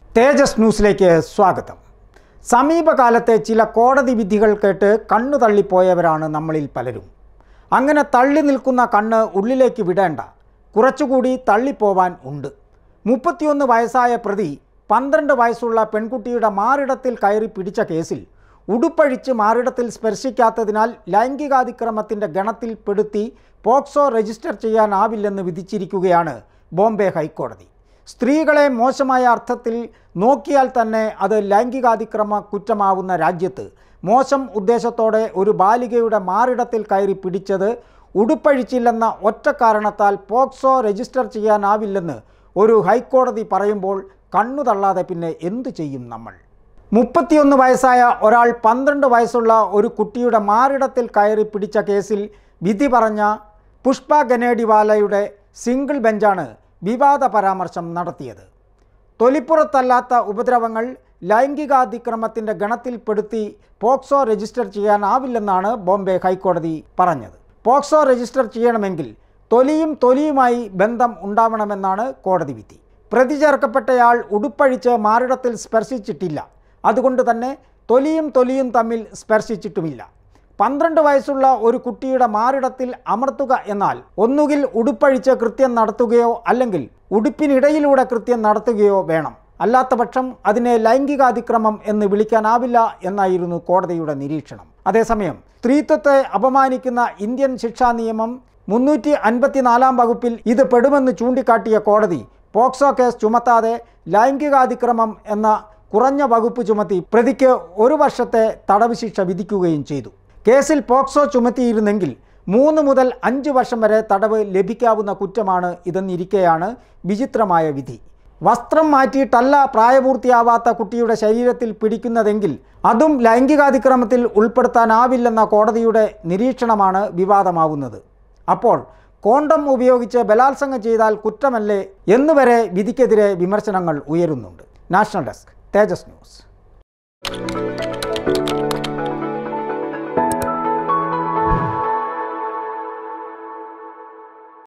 തേജസ് ന്യൂസിലേക്ക് സ്വാഗതം സമീപകാലത്തെ ചില കോടതി വിധികൾ കേട്ട് കണ്ണു തള്ളിപ്പോയവരാണ് നമ്മളിൽ പലരും അങ്ങനെ തള്ളി നിൽക്കുന്ന കണ്ണ് ഉള്ളിലേക്ക് വിടേണ്ട കുറച്ചുകൂടി തള്ളിപ്പോവാൻ ഉണ്ട് മുപ്പത്തിയൊന്ന് വയസ്സായ പ്രതി പന്ത്രണ്ട് വയസ്സുള്ള പെൺകുട്ടിയുടെ മാറിടത്തിൽ കയറി പിടിച്ച കേസിൽ ഉടുപ്പഴിച്ച് മാറിടത്തിൽ സ്പർശിക്കാത്തതിനാൽ ലൈംഗികാതിക്രമത്തിൻ്റെ ഗണത്തിൽ പെടുത്തി പോക്സോ രജിസ്റ്റർ ചെയ്യാനാവില്ലെന്ന് വിധിച്ചിരിക്കുകയാണ് ബോംബെ ഹൈക്കോടതി സ്ത്രീകളെ മോശമായ അർത്ഥത്തിൽ നോക്കിയാൽ തന്നെ അത് ലൈംഗികാതിക്രമ കുറ്റമാവുന്ന രാജ്യത്ത് മോശം ഉദ്ദേശത്തോടെ ഒരു ബാലികയുടെ മാറിടത്തിൽ കയറി പിടിച്ചത് ഉടുപ്പഴിച്ചില്ലെന്ന ഒറ്റ കാരണത്താൽ പോക്സോ രജിസ്റ്റർ ചെയ്യാനാവില്ലെന്ന് ഒരു ഹൈക്കോടതി പറയുമ്പോൾ കണ്ണു തള്ളാതെ പിന്നെ എന്തു ചെയ്യും നമ്മൾ മുപ്പത്തിയൊന്ന് വയസ്സായ ഒരാൾ പന്ത്രണ്ട് വയസ്സുള്ള ഒരു കുട്ടിയുടെ മാറിടത്തിൽ കയറി പിടിച്ച കേസിൽ വിധി പറഞ്ഞ പുഷ്പ ഗനേഡിവാലയുടെ സിംഗിൾ ബെഞ്ചാണ് വിവാദ പരാമർശം നടത്തിയത് തൊലിപ്പുറത്തല്ലാത്ത ഉപദ്രവങ്ങൾ ലൈംഗികാതിക്രമത്തിൻ്റെ ഗണത്തിൽപ്പെടുത്തി പോക്സോ രജിസ്റ്റർ ചെയ്യാനാവില്ലെന്നാണ് ബോംബെ ഹൈക്കോടതി പറഞ്ഞത് പോക്സോ രജിസ്റ്റർ ചെയ്യണമെങ്കിൽ തൊലിയും തൊലിയുമായി ബന്ധം ഉണ്ടാവണമെന്നാണ് കോടതി വിധി പ്രതി ചേർക്കപ്പെട്ടയാൾ ഉടുപ്പഴിച്ച് മാറിടത്തിൽ സ്പർശിച്ചിട്ടില്ല അതുകൊണ്ട് തന്നെ തൊലിയും തൊലിയും തമ്മിൽ സ്പർശിച്ചിട്ടുമില്ല പന്ത്രണ്ട് വയസ്സുള്ള ഒരു കുട്ടിയുടെ മാറിടത്തിൽ അമർത്തുക എന്നാൽ ഒന്നുകിൽ ഉടുപ്പഴിച്ച് കൃത്യം നടത്തുകയോ അല്ലെങ്കിൽ ഉടുപ്പിനിടയിലൂടെ കൃത്യം നടത്തുകയോ വേണം അല്ലാത്തപക്ഷം അതിനെ ലൈംഗികാതിക്രമം എന്ന് വിളിക്കാനാവില്ല എന്നായിരുന്നു കോടതിയുടെ നിരീക്ഷണം അതേസമയം സ്ത്രീത്വത്തെ അപമാനിക്കുന്ന ഇന്ത്യൻ ശിക്ഷാ നിയമം മുന്നൂറ്റി അൻപത്തിനാലാം വകുപ്പിൽ ഇത് പെടുമെന്ന് ചൂണ്ടിക്കാട്ടിയ കോടതി പോക്സോ കേസ് ചുമത്താതെ ലൈംഗികാതിക്രമം എന്ന കുറഞ്ഞ വകുപ്പ് ചുമത്തി പ്രതിക്ക് ഒരു വർഷത്തെ തടവ് ശിക്ഷ വിധിക്കുകയും ചെയ്തു കേസിൽ പോക്സോ ചുമത്തിയിരുന്നെങ്കിൽ മൂന്ന് മുതൽ അഞ്ച് വർഷം വരെ തടവ് ലഭിക്കാവുന്ന കുറ്റമാണ് ഇതെന്നിരിക്കെയാണ് വിചിത്രമായ വിധി വസ്ത്രം മാറ്റിയിട്ടല്ല പ്രായപൂർത്തിയാവാത്ത കുട്ടിയുടെ ശരീരത്തിൽ പിടിക്കുന്നതെങ്കിൽ അതും ലൈംഗികാതിക്രമത്തിൽ ഉൾപ്പെടുത്താനാവില്ലെന്ന കോടതിയുടെ നിരീക്ഷണമാണ് വിവാദമാവുന്നത് അപ്പോൾ കോണ്ടം ഉപയോഗിച്ച് ബലാത്സംഗം ചെയ്താൽ കുറ്റമല്ലേ എന്നുവരെ വിധിക്കെതിരെ വിമർശനങ്ങൾ ഉയരുന്നുണ്ട് നാഷണൽ ഡെസ്ക് തേജസ് ന്യൂസ്